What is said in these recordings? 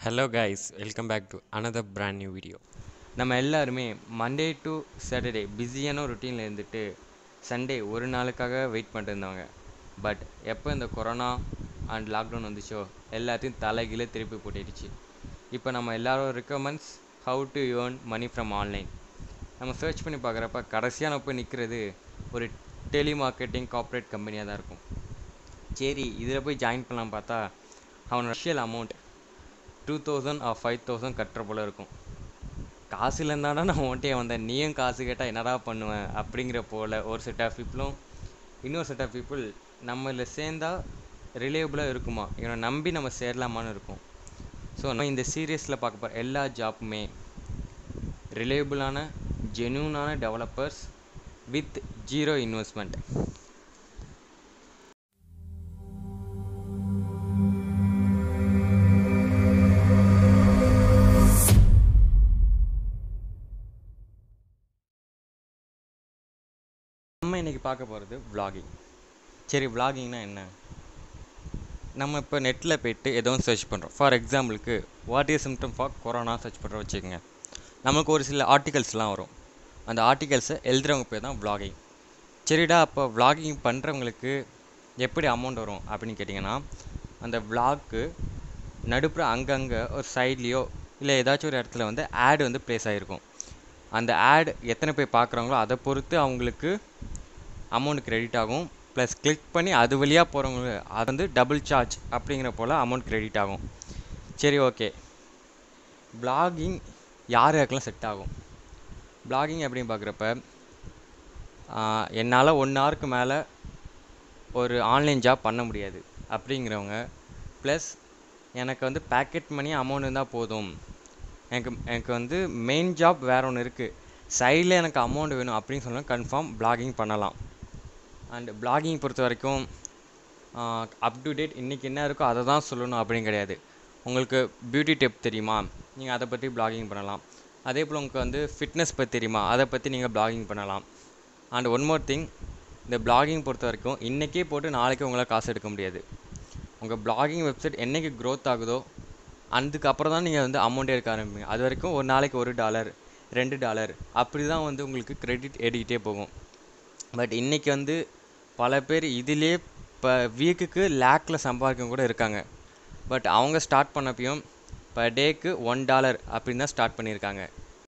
hello guys welcome back to another brand new video நம்ம எல்லாருமே Monday to Saturday பிஸியான ரொட்டீனில் இருந்துட்டு சண்டே ஒரு நாளுக்காக வெயிட் பண்ணிட்டு இருந்தவங்க பட் எப்போ இந்த கொரோனா அண்ட் லாக்டவுன் வந்துச்சோ எல்லாத்தையும் தலைகீழே திருப்பி போட்டுடுச்சு இப்போ நம்ம எல்லாரோட recommends how to earn money from online நம்ம சர்ச் பண்ணி பார்க்குறப்ப கடைசியாக நம்ம போய் நிற்கிறது ஒரு டெலிமார்க்கெட்டிங் கார்ப்பரேட் கம்பெனியாக தான் இருக்கும் சரி இதில் போய் ஜாயின் பண்ணலாம் பார்த்தா அவனோட real amount two thousand or five thousand கட்டுற போல இருக்கும் காசு இல்லைந்தாடா நான் உன்ட்டே வந்தேன் நீயும் காசு கேட்டால் என்னடா பண்ணுவேன் அப்படிங்கிற போல் ஒரு செட் ஆஃப் பீப்புளும் இன்னொரு செட் ஆஃப் பீப்புள் நம்மள சேர்ந்தா ரிலேபிளாக இருக்குமா இவனை நம்பி நம்ம சேரலாமான்னு இருக்கும் ஸோ நம்ம இந்த சீரியஸில் பார்க்க போகிற எல்லா ஜாப்புமே ரிலேபிளான ஜென்யூனான டெவலப்பர்ஸ் வித் ஜீரோ இன்வெஸ்ட்மெண்ட் நம்ம இன்னைக்கு பார்க்க போகிறது vlogging சரி vloggingனா என்ன நம்ம இப்போ நெட்டில் போயிட்டு ஏதோ ஒன்று சர்ச் பண்ணுறோம் ஃபார் எக்ஸாம்பிளுக்கு what is symptom for corona search பண்ணுறோம் வச்சுக்கோங்க நமக்கு ஒரு சில ஆர்டிகல்ஸ்லாம் வரும் அந்த ஆர்டிகல்ஸை எழுதுறவங்க பேர் தான் vlogging சரிடா அப்போ vlogging பண்ணுறவங்களுக்கு எப்படி அமௌண்ட் வரும் அப்படின்னு கேட்டிங்கன்னா அந்த vlogக்கு நடுப்புற அங்கங்கே ஒரு சைட்லேயோ இல்லை ஏதாச்சும் ஒரு இடத்துல வந்து ஆட் வந்து ப்ளேஸ் ஆகிருக்கும் அந்த ஆட் எத்தனை பேர் பார்க்குறாங்களோ அதை பொறுத்து அவங்களுக்கு அமௌண்ட் கிரெடிட் ஆகும் ப்ளஸ் கிளிக் பண்ணி அது வழியாக போகிறவங்களுக்கு அது வந்து டபுள் சார்ஜ் அப்படிங்கிற போல் அமௌண்ட் கிரெடிட் ஆகும் சரி ஓகே பிளாகிங் யார் யாருக்கெல்லாம் செட் ஆகும் பிளாகிங் அப்படின்னு பார்க்குறப்ப என்னால் ஒன் ஹவருக்கு மேலே ஒரு ஆன்லைன் ஜாப் பண்ண முடியாது அப்படிங்கிறவங்க ப்ளஸ் எனக்கு வந்து பேக்கெட் மணி அமௌண்ட் இருந்தால் போதும் எனக்கு எனக்கு வந்து மெயின் ஜாப் வேறு ஒன்று இருக்குது சைடில் எனக்கு அமௌண்ட் வேணும் அப்படின்னு சொன்னால் கன்ஃபார்ம் பிளாகிங் பண்ணலாம் அண்ட் பிளாகிங் பொறுத்த வரைக்கும் அப் டு டேட் இன்றைக்கி என்ன இருக்கோ அதை தான் சொல்லணும் அப்படின்னு கிடையாது உங்களுக்கு பியூட்டி டிப் தெரியுமா நீங்கள் அதை பற்றி பிளாகிங் பண்ணலாம் அதே போல் உங்களுக்கு வந்து ஃபிட்னஸ் பற்றி தெரியுமா அதை பற்றி நீங்கள் பிளாகிங் பண்ணலாம் அண்ட் ஒன் மோர் திங் இந்த பிளாகிங் பொறுத்த வரைக்கும் இன்றைக்கே போட்டு நாளைக்கு உங்களால் காசு எடுக்க முடியாது உங்கள் பிளாகிங் வெப்சைட் என்றைக்கு க்ரோத் ஆகுதோ அதுக்கப்புறம் தான் நீங்கள் வந்து அமௌண்ட் எடுக்க ஆரம்பிப்பீங்க அது வரைக்கும் ஒரு நாளைக்கு ஒரு டாலர் ரெண்டு டாலர் அப்படி தான் வந்து உங்களுக்கு கிரெடிட் ஏறிக்கிட்டே போகும் பட் இன்றைக்கி வந்து பல பேர் இதிலே இப்போ வீக்குக்கு லேக்கில் சம்பாதிக்க கூட இருக்காங்க பட் அவங்க ஸ்டார்ட் பண்ணப்பையும் பர் டேக்கு ஒன் டாலர் அப்படின்னு தான் ஸ்டார்ட் பண்ணியிருக்காங்க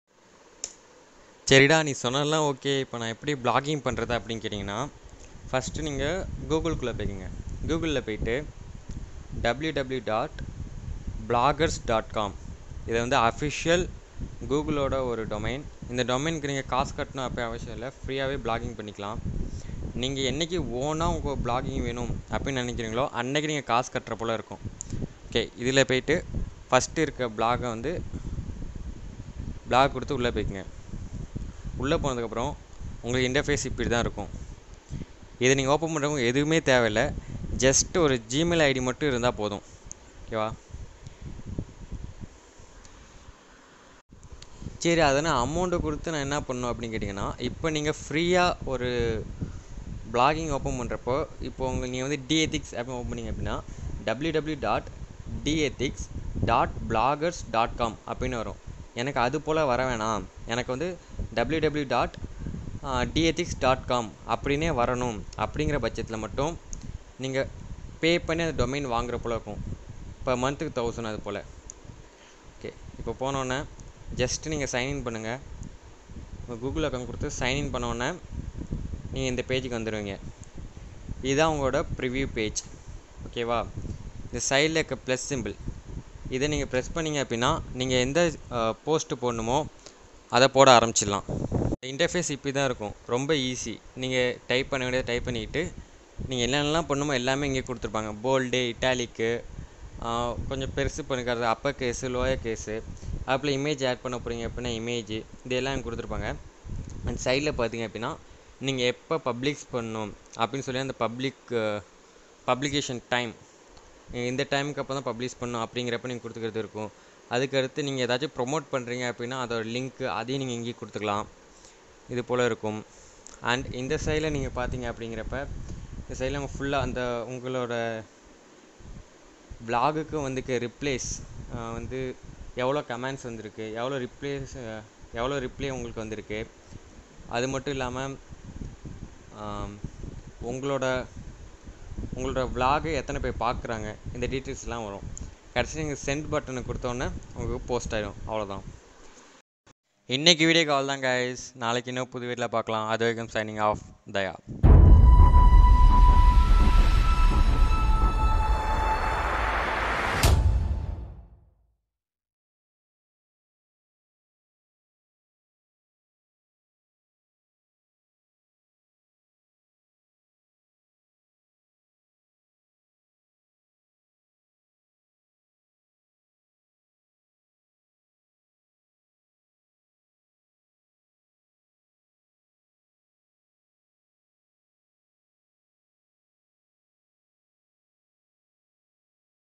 சரிடா நீ சொன்னதெல்லாம் ஓகே இப்போ நான் எப்படி பிளாகிங் பண்ணுறது அப்படின்னு கேட்டிங்கன்னா ஃபஸ்ட்டு நீங்கள் கூகுளுக்குள்ளே போய்க்குங்க கூகுளில் போயிட்டு W W dot bloggers dot com இது வந்து அஃபிஷியல் கூகுளோட ஒரு டொமைன் இந்த டொமைனுக்கு நீங்கள் காசு கட்டணும் அப்போ அவசியம் இல்லை ஃப்ரீயாகவே பிளாகிங் பண்ணிக்கலாம் நீங்கள் என்றைக்கு ஓனாக உங்கள் பிளாகிங் வேணும் அப்படின்னு நினைக்கிறீங்களோ அன்றைக்கி நீங்கள் காசு கட்டுற போல் இருக்கும் ஓகே இதில் போயிட்டு ஃபஸ்ட்டு இருக்க பிளாகை வந்து பிளாக் கொடுத்து உள்ளே போய்க்குங்க உள்ளே போனதுக்கப்புறம் உங்களுக்கு இன்டர்ஃபேஸ் இப்படி தான் இருக்கும் இதை நீங்கள் ஓப்பன் பண்ணுறவங்க எதுவுமே தேவையில்லை ஜஸ்ட் ஒரு ஜிமெயில் ஐடி மட்டும் இருந்தால் போதும் ஓகேவா சரி அதை நான் அமௌண்ட்டை கொடுத்து நான் என்ன பண்ணணும் அப்படின்னு கேட்டிங்கன்னா இப்போ நீங்கள் ஃப்ரீயாக ஒரு பிளாகிங் ஓப்பன் பண்ணுறப்போ இப்போ உங்கள் நீங்கள் வந்து டிஎத்திக்ஸ் ஆப் ஓப்பன் பண்ணிங்க அப்படின்னா டபிள்யூ டபிள்யூ டாட் டிஎத்திக்ஸ் டாட் பிளாகர்ஸ் டாட் காம் அப்படின்னு வரும் எனக்கு அது போல் வர வேணாம் எனக்கு வந்து டபிள்யூ டபிள்யூ டாட் டிஎத்திக்ஸ் டாட் காம் அப்படின்னே வரணும் அப்படிங்கிற பட்சத்தில் மட்டும் நீங்கள் பே பண்ணி அந்த டொமைன் வாங்குற போல் இருக்கும் இப்போ மந்த்துக்கு தௌசண்ட் அது போல் ஓகே இப்போ போனோன்னே ஜஸ்ட்டு நீங்கள் சைன்இன் பண்ணுங்கள் உங்கள் கூகுள் அக்கௌண்ட் கொடுத்து சைன்இன் பண்ணோன்னே நீங்கள் இந்த பேஜுக்கு வந்துடுவீங்க இதுதான் உங்களோட ப்ரிவ்யூ பேஜ் ஓகேவா இந்த சைடில் இருக்க ப்ளஸ் சிம்பிள் இதை நீங்கள் ப்ரெஸ் பண்ணிங்க அப்படின்னா நீங்கள் எந்த போஸ்ட்டு போடணுமோ அதை போட ஆரம்பிச்சிடலாம் இன்டர்ஃபேஸ் இப்படி தான் இருக்கும் ரொம்ப ஈஸி நீங்கள் டைப் பண்ண வேண்டியதை டைப் பண்ணிக்கிட்டு நீங்கள் என்னென்னலாம் பண்ணுமோ எல்லாமே இங்கே கொடுத்துருப்பாங்க போல்டு இட்டாலிக்கு கொஞ்சம் பெருசு பண்ணிக்கிறது அப்பர் கேஸு லோயர் கேஸு அதில் இமேஜ் ஆட் பண்ண போகிறீங்க அப்படின்னா இமேஜ் இதெல்லாம் இங்கே கொடுத்துருப்பாங்க அந்த சைடில் பார்த்தீங்க அப்படின்னா நீங்கள் எப்போ பப்ளிக்ஸ் பண்ணணும் அப்படின்னு சொல்லி அந்த பப்ளிக் பப்ளிகேஷன் டைம் இந்த டைமுக்கு அப்போ தான் பப்ளிஷ் பண்ணணும் அப்படிங்கிறப்ப நீங்கள் கொடுத்துக்கிறது இருக்கும் அதுக்கடுத்து நீங்கள் ஏதாச்சும் ப்ரொமோட் பண்ணுறீங்க அப்படின்னா அதோட லிங்க்கு அதையும் நீங்கள் இங்கேயே கொடுத்துக்கலாம் இது போல் இருக்கும் அண்ட் இந்த சைடில் நீங்கள் பார்த்தீங்க அப்படிங்கிறப்ப இந்த சைடில் ஃபுல்லாக அந்த உங்களோட விலாகுக்கு வந்துக்க ரிப்ளேஸ் வந்து எவ்வளோ கமெண்ட்ஸ் வந்திருக்கு எவ்வளோ ரிப்ளேஸ் எவ்வளோ ரிப்ளை உங்களுக்கு வந்திருக்கு அது மட்டும் இல்லாமல் உங்களோட உங்களோட vlog-ஐ எத்தனை பேர் பார்க்குறாங்க இந்த டீட்டெயில்ஸ்லாம் வரும் கடைசி நீங்கள் சென்ட் பட்டனை கொடுத்தோன்னே உங்களுக்கு போஸ்ட் ஆயிடும் அவ்வளோதான் இன்னைக்கு வீடியோக்கு அவ்வளோதான் கைஸ் நாளைக்கு இன்னும் புது வீட்டில் பார்க்கலாம் அது வரைக்கும் சைனிங் ஆஃப் தயா